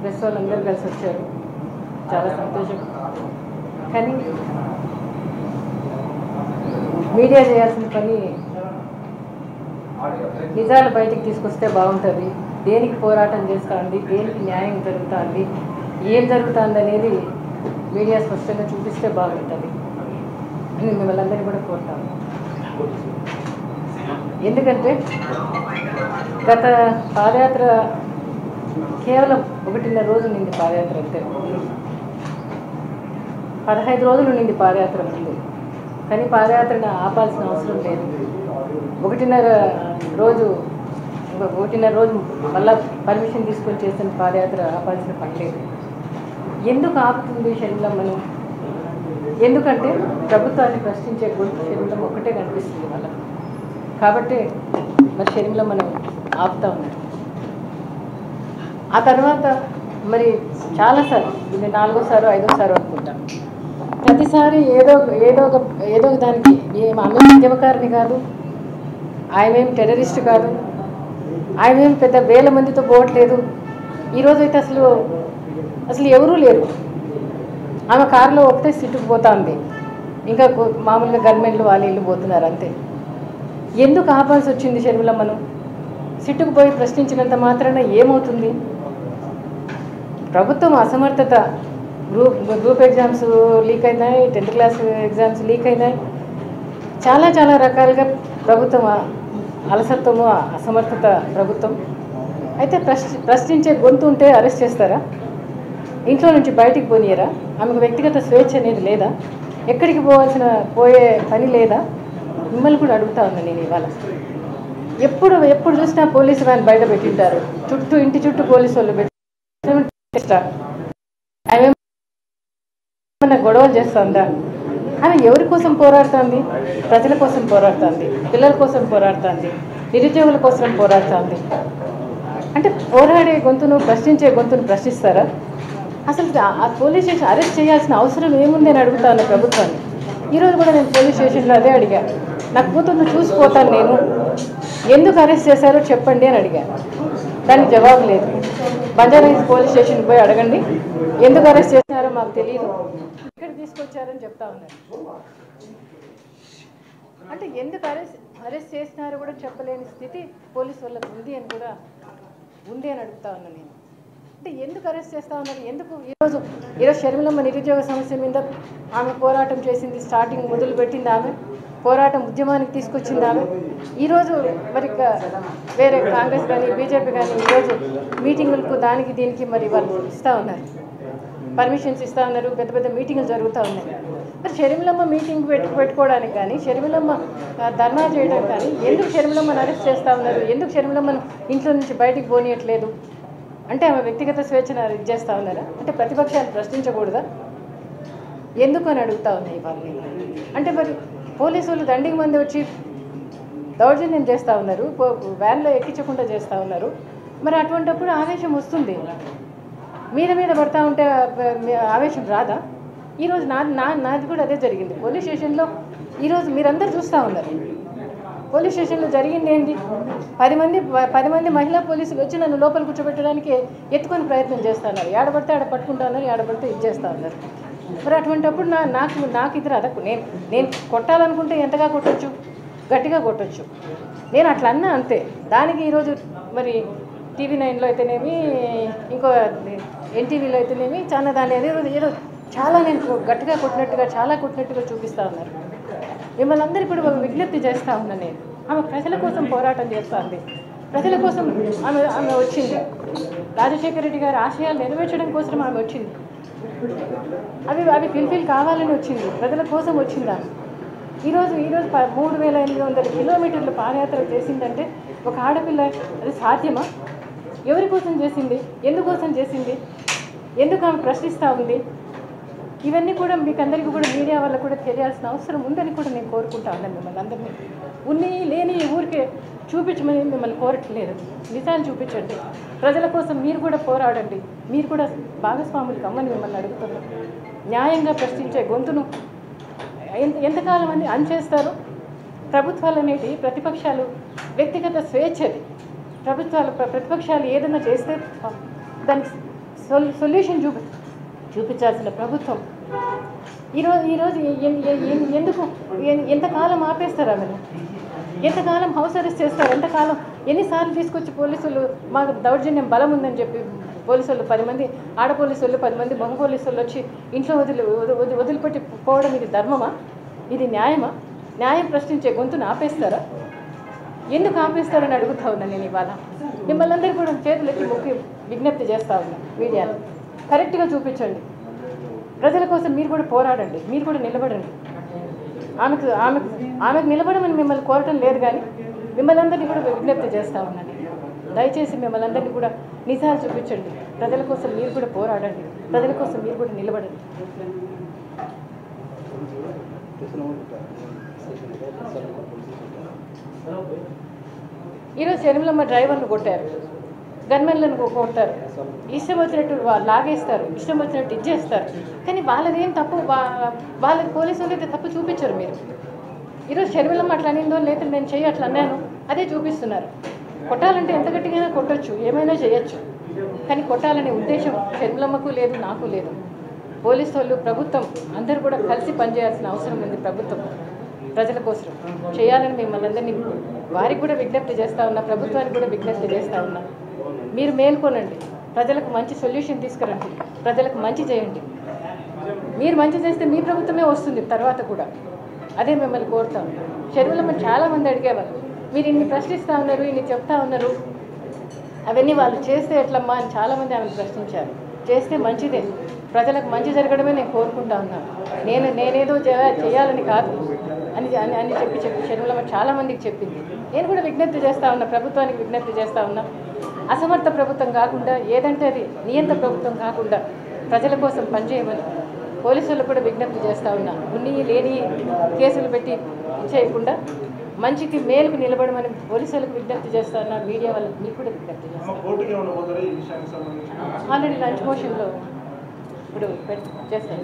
press వాళ్ళందరూ కలిసి వచ్చారు చాలా సంతోషం కానీ మీడియా చేయాల్సిన పని నిజాలు బయటికి తీసుకొస్తే బాగుంటుంది దేనికి పోరాటం చేస్తుంది దేనికి న్యాయం జరుగుతుంది ఏం జరుగుతుంది అనేది మీడియా స్పష్టంగా చూపిస్తే బాగుంటుంది అని మిమ్మల్ని అందరినీ కూడా కోరుతాను ఎందుకంటే గత పాదయాత్ర కేవలం ఒకటిన్నర రోజు నింది పాదయాత్ర అంతే పదహైదు రోజులు నింది పాదయాత్ర ముందు కానీ పాదయాత్రను ఆపాల్సిన అవసరం లేదు ఒకటిన్నర రోజు ఒక- ఒకటిన్నర రోజు మళ్ళా పర్మిషన్ తీసుకొని చేసిన పాదయాత్ర ఆపాల్సిన పని లేదు ఎందుకు ఆపుతుంది షర్మిలమ్మను ఎందుకంటే ప్రభుత్వాన్ని ప్రశ్నించే గొంతు షర్మిలం ఒక్కటే కనిపిస్తుంది వాళ్ళకి కాబట్టి మరి షర్మిలమ్మను ఆపుతా ఉన్నారు ఆ తర్వాత మరి చాలాసార్లు ఇది నాలుగోసారో ఐదోసారో అనుకుంటా ప్రతిసారి ఏదో ఏదో ఒక ఏదో ఒక దానికి ఏం ఆమె ఉద్యమకారిని కాదు ఆయనేం టెర్రరిస్ట్ కాదు ఆయనేం పెద్ద వేల మందితో పోవట్లేదు ఈరోజు అయితే అసలు అసలు ఎవరూ లేరు ఆమె కారులో ఒకటే సిట్టుకు పోతా ఉంది ఇంకా కొ- మామూలుగా గవర్నమెంట్లు వాళ్ళు ఇల్లు పోతున్నారు అంతే ఎందుకు ఆపాల్సి వచ్చింది షర్మిలమ్మను సిట్టుకు పోయి ప్రశ్నించినంత మాత్రాన ఏమవుతుంది ప్రభుత్వం అసమర్థత గ్రూప్ గ్రూప్ ఎగ్జామ్స్ లీక్ అయినాయి టెన్త్ క్లాస్ ఎగ్జామ్స్ లీక్ అయినాయి చాలా చాలా రకాలుగా ప్రభుత్వం అ- అలసత్వము అసమర్థత ప్రభుత్వం అయితే ప్రశ్న ప్రశ్నించే గొంతు ఉంటే అరెస్ట్ చేస్తారా ఇంట్లో నుంచి బయటికి పోనీయరా ఆమెకు వ్యక్తిగత స్వేచ్ఛ అనేది లేదా ఎక్కడికి పోవాల్సిన పోయే పని లేదా మిమ్మల్ని కూడా అడుగుతా ఉన్నా నేను ఇవాళ ఎప్పుడు ఎప్పుడు చూసినా పోలీసు వ్యాన్ బయట పెట్టింటారు చుట్టూ ఇంటి చుట్టూ పోలీసు వాళ్ళు పెట్టి ఆమె ఏమన్నా గొడవలు చేస్తుందా ఆమె ఎవరి కోసం పోరాడుతుంది ప్రజల కోసం పోరాడుతుంది పిల్లల కోసం పోరాడుతుంది నిరుద్యోగుల కోసం పోరాడుతుంది అంటే పోరాడే గొంతును ప్రశ్నించే గొంతును ప్రశ్నిస్తారా అసలు ఆ- ఆ పోలీస్ స్టేషన్ అరెస్ట్ చేయాల్సిన అవసరం ఏముంది అని అడుగుతాను ప్రభుత్వాన్ని ఈరోజు కూడా నేను పోలీస్ స్టేషన్లో అదే అడిగా నా కూతుర్ను చూసిపోతాను నేను ఎందుకు అరెస్ట్ చేశారో చెప్పండి అని అడిగా దానికి జవాబు లేదు బంజారాహిల్స్ పోలీస్ స్టేషన్కి పోయి అడగండి ఎందుకు అరెస్ట్ చేశారో మాకు తెలియదు ఇక్కడ తీసుకొచ్చారని చెప్తా ఉన్నారు అంటే ఎందుకు అరెస్ట్ అరెస్ట్ చేసినారో కూడా చెప్పలేని స్థితి పోలీస్ వాళ్ళకు ఉంది అని కూడా ఉంది అని అడుగుతా ఉన్నాను నేను అంటే ఎందుకు అరెస్ట్ చేస్తా ఉన్నారు ఎందుకు ఈరోజు ఈరోజు షర్మిలమ్మ నిరుద్యోగ సమస్య మీద ఆమె పోరాటం చేసింది స్టార్టింగ్ మొదలు పెట్టింది ఆమె పోరాటం ఉద్యమానికి తీసుకొచ్చింది ఆమె ఈరోజు మరి ఇక వేరే కాంగ్రెస్ కానీ బీజేపీ కానీ ఈరోజు మీటింగులకు దానికి దీనికి మరి వాళ్ళు ఇస్తూ ఉన్నారు పర్మిషన్స్ ఇస్తా ఉన్నారు పెద్ద పెద్ద మీటింగులు జరుగుతూ ఉన్నాయి మరి షర్మిలమ్మ మీటింగ్ పెట్టు పెట్టుకోవడానికి కానీ షర్మిలమ్మ ఆ, ధర్నా చేయడానికి కానీ ఎందుకు షర్మిలమ్మను అరెస్ట్ చేస్తూ ఉన్నారు ఎందుకు షర్మిలమ్మను ఇంట్లో నుంచి బయటికి పోనీయట్లేదు అంటే ఆమె వ్యక్తిగత స్వేచ్ఛను ఇది చేస్తూ ఉన్నారా అంటే ప్రతిపక్షాలు ప్రశ్నించకూడదా ఎందుకు అని అడుగుతా ఉన్నాయి వాళ్ళని అంటే మరి పోలీసు వాళ్ళు దండికి మంది వచ్చి దౌర్జన్యం చేస్తూ ఉన్నారు పో- వ్యాన్లో ఎక్కించకుండా చేస్తూ ఉన్నారు మరి అటువంటప్పుడు ఆవేశం వస్తుంది మీద మీద పడతా ఉంటే ఆ, మీ- ఆవేశం రాదా ఈరోజు నా నా నాది కూడా అదే జరిగింది పోలీస్ స్టేషన్లో ఈరోజు మీరందరూ చూస్తూ ఉన్నారు పోలీస్ స్టేషన్లో జరిగింది ఏంటి పది మంది ప- పది మంది మహిళా పోలీసులు వచ్చి నన్ను లోపల కూర్చోబెట్టడానికి ఎత్తుకొని ప్రయత్నం చేస్తున్నారు ఏడబడితే ఆడ పట్టుకుంటా ఉన్నారు ఏడబడితే ఇది చేస్తూ ఉన్నారు మరి అటువంటప్పుడు నా నాకు నాకు ఇది రాదా నేను నేను కొట్టాలనుకుంటే ఎంతగా కొట్టొచ్చు గట్టిగా కొట్టొచ్చు నేను అట్లా అన్నా అంతే దానికి ఈరోజు మరి టీవీ నైన్లో అయితేనేమి ఇంకో ఎన్టీవీలో అయితేనేమి చాలా దాని ఏదో ఏదో చాలా నేను గట్టిగా కొట్టినట్టుగా చాలా కొట్టినట్టుగా చూపిస్తూ ఉన్నారు మిమ్మల్ని అందరికీ కూడా ఒక విజ్ఞప్తి చేస్తూ ఉన్నా నేను ఆమె ప్రజల కోసం పోరాటం చేస్తుంది ప్రజల కోసం ఆమె ఆమె వచ్చింది రాజశేఖర రెడ్డి గారి ఆశయాలు నెరవేర్చడం కోసం ఆమె వచ్చింది అవి అవి ఫిల్ఫిల్ కావాలని వచ్చింది ప్రజల కోసం వచ్చింది ఆమె ఈరోజు ఈరోజు ప- మూడు వేల ఎనిమిది వందల కిలోమీటర్లు పాదయాత్ర చేసిందంటే ఒక ఆడపిల్ల అది సాధ్యమా ఎవరి కోసం చేసింది ఎందుకోసం చేసింది ఎందుకు ఆమె ప్రశ్నిస్తూ ఉంది ఇవన్నీ కూడా మీకు అందరికీ కూడా మీడియా వల్ల కూడా తెలియాల్సిన అవసరం ఉందని కూడా నేను కోరుకుంటా ఉన్నాను మిమ్మల్ని అందరినీ ఉన్ని లేని ఊరికే చూపించమని మిమ్మల్ని కోరట్లేదు నిజాలు చూపించండి ప్రజల కోసం మీరు కూడా పోరాడండి మీరు కూడా భాగస్వాములు కమ్మని మిమ్మల్ని అడుగుతున్నాను న్యాయంగా ప్రశ్నించే గొంతును ఎంత ఎంతకాలం అని అంచేస్తారు ప్రభుత్వాలు అనేటి ప్రతిపక్షాలు వ్యక్తిగత స్వేచ్ఛది ప్రభుత్వాలు ప్ర- ప్రతిపక్షాలు ఏదైనా చేస్తే దానికి సొల్ సొల్యూషన్ చూపి చూపించాల్సిన ప్రభుత్వం ఈరోజు ఈరోజు ఎ- ఎ- ఎ- ఎ- ఎందుకు ఎ- ఎంతకాలం ఆపేస్తారు ఆమెను ఎంతకాలం హౌస్ అరెస్ట్ చేస్తారు ఎంతకాలం ఎన్నిసార్లు తీసుకొచ్చి పోలీసులు మాకు దౌర్జన్యం బలం ఉందని చెప్పి పోలీసులు పది మంది ఆడ పోలీసులు పది మంది మగ పోలీసులు వచ్చి ఇంట్లో వదిలి వది- వది- వదిలిపెట్టి పోవడం ఇది ధర్మమా ఇది న్యాయమా న్యాయం ప్రశ్నించే గొంతును ఆపేస్తారా ఎందుకు ఆపేస్తారని అడుగుతా ఉన్నా నేను ఇవాళ మిమ్మల్ని అందరూ కూడా చేతులు ఎత్తి మొక్కి విజ్ఞప్తి చేస్తా ఉన్నా మీడియాలో కరెక్ట్గా చూపించండి ప్రజల కోసం మీరు కూడా పోరాడండి మీరు కూడా నిలబడండి ఆమెకు ఆమెకు ఆమెకు నిలబడమని మిమ్మల్ని కోరటం లేదు కానీ మిమ్మల్ని అందరినీ కూడా విజ్ఞప్తి చేస్తా ఉన్నాను దయచేసి మిమ్మల్ని అందరినీ కూడా నిజాలు చూపించండి ప్రజల కోసం మీరు కూడా పోరాడండి ప్రజల కోసం మీరు కూడా నిలబడండి ఈరోజు శర్మిలమ్మ డ్రైవర్ను కొట్టారు గన్మెన్లను కొ- కొడతారు ఇష్టం వచ్చినట్టు వాళ్ళు లాగేస్తారు ఇష్టం వచ్చినట్టు ఇచ్చేస్తారు కానీ వాళ్ళదేం తప్పు వా- వాళ్ళకి పోలీసు వాళ్ళైతే తప్పు చూపించరు మీరు ఈరోజు శర్మిలమ్మ అట్లా అనిందో లేదా నేను చెయ్యి అట్లా అన్నాను అదే చూపిస్తున్నారు కొట్టాలంటే ఎంత గట్టిగా కొట్టొచ్చు ఏమైనా చేయొచ్చు కానీ కొట్టాలనే ఉద్దేశం శర్మిలమ్మకు లేదు నాకు లేదు పోలీసు వాళ్ళు ప్రభుత్వం అందరూ కూడా కలిసి పనిచేయాల్సిన అవసరం ఉంది ప్రభుత్వం ప్రజల కోసం చేయాలని మిమ్మల్ని అందరినీ వారికి కూడా విజ్ఞప్తి చేస్తా ఉన్నా ప్రభుత్వానికి కూడా విజ్ఞప్తి చేస్తా ఉన్నా మీరు మేల్కొనండి ప్రజలకు మంచి సొల్యూషన్ తీసుకురండి ప్రజలకు మంచి చేయండి మీరు మంచి చేస్తే మీ ప్రభుత్వమే వస్తుంది తర్వాత కూడా అదే మిమ్మల్ని కోరుతాం షర్మిలమ్మ చాలామంది అడిగేవారు మీరు ఇన్ని ప్రశ్నిస్తూ ఉన్నారు ఇన్ని చెప్తా ఉన్నారు అవన్నీ వాళ్ళు చేస్తే ఎట్లమ్మా అని చాలామంది ఆమెను ప్రశ్నించారు చేస్తే మంచిదే ప్రజలకు మంచి జరగడమే నేను కోరుకుంటా ఉన్నాను నేను నేనేదో చేయ- చేయాలని కాదు అని అని అని చెప్పి చెప్పి షర్మిలమ్మ చాలామందికి చెప్పింది నేను కూడా విజ్ఞప్తి చేస్తా ఉన్నా ప్రభుత్వానికి విజ్ఞప్తి చేస్తా ఉన్నా అసమర్థ ప్రభుత్వం కాకుండా ఏదంటే అది నియంత ప్రభుత్వం కాకుండా ప్రజల కోసం పనిచేయమని పోలీసులకు కూడా విజ్ఞప్తి చేస్తా ఉన్నా ఉన్ని లేని కేసులు పెట్టి చేయకుండా మంచికి మేలుకు నిలబడమని పోలీసులకు విజ్ఞప్తి చేస్తా ఉన్నా మీడియా వాళ్ళకి మీకు కూడా విజ్ఞప్తి చేస్తాను అమ్మ కోర్టుకి ఏమైనా పోతారా ఈ విషయానికి సంబంధించి ఆల్రెడీ లంచ్ మోషన్లో ఇప్పుడు పెట్- చేస్తాను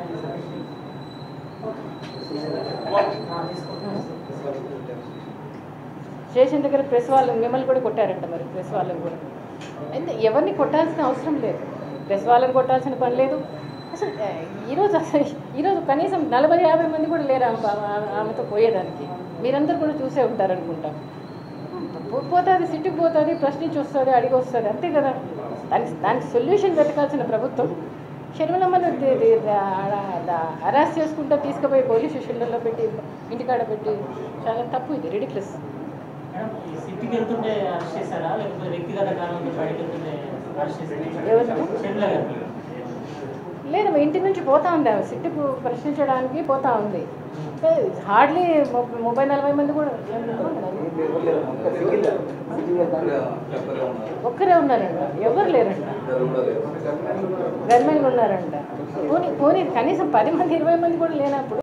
స్టేషన్ దగ్గర ప్రెస్ వాళ్ళు మిమ్మల్ని కూడా కొట్టారంట మరి ప్రెస్ వాళ్ళని కూడా అయితే ఎవరిని కొట్టాల్సిన అవసరం లేదు ప్రెస్ వాళ్ళని కొట్టాల్సిన పని లేదు అసలు ఆ, ఈరోజు అసలు ఈరోజు కనీసం నలభై యాభై మంది కూడా లేరు ఆమె ఆమె- ఆమెతో పోయేదానికి మీరందరూ కూడా చూసే ఉంటారనుకుంటా పో- పోతుంది సిట్టుకు పోతుంది ప్రశ్నించి వస్తుంది అడిగి వస్తుంది అంతే కదా దానికి దానికి సొల్యూషన్ వెతకాల్సిన ప్రభుత్వం షర్మిలమ్మను అరెస్ట్ చేసుకుంటూ తీసుకుపోయి పోలీస్ స్టేషన్లలో పెట్టి ఇంటికాడ పెట్టి చాలా తప్పు ఇది రెడిక్లెస్ మేడం, ఈ సిటీకి వెళ్తుంటే అరెస్ట్ చేశారా లేకపోతే వ్యక్తిగత కారణంతో బయటకు వెళ్తుంటే అరెస్ట్ చేశారా ఎవరు షర్మిల గారు లేదు మా ఇంటి నుంచి పోతా ఉంది ఆమె సిట్టుకు ప్రశ్నించడానికి పోతా ఉంది హార్డ్లీ ముప్పై నలభై మంది కూడా ఒక్కరే ఉన్నారంట ఎవరు లేరంట గవర్నమెంట్ ఉన్నారంట పోనీ పోనీ కనీసం పది మంది ఇరవై మంది కూడా లేనప్పుడు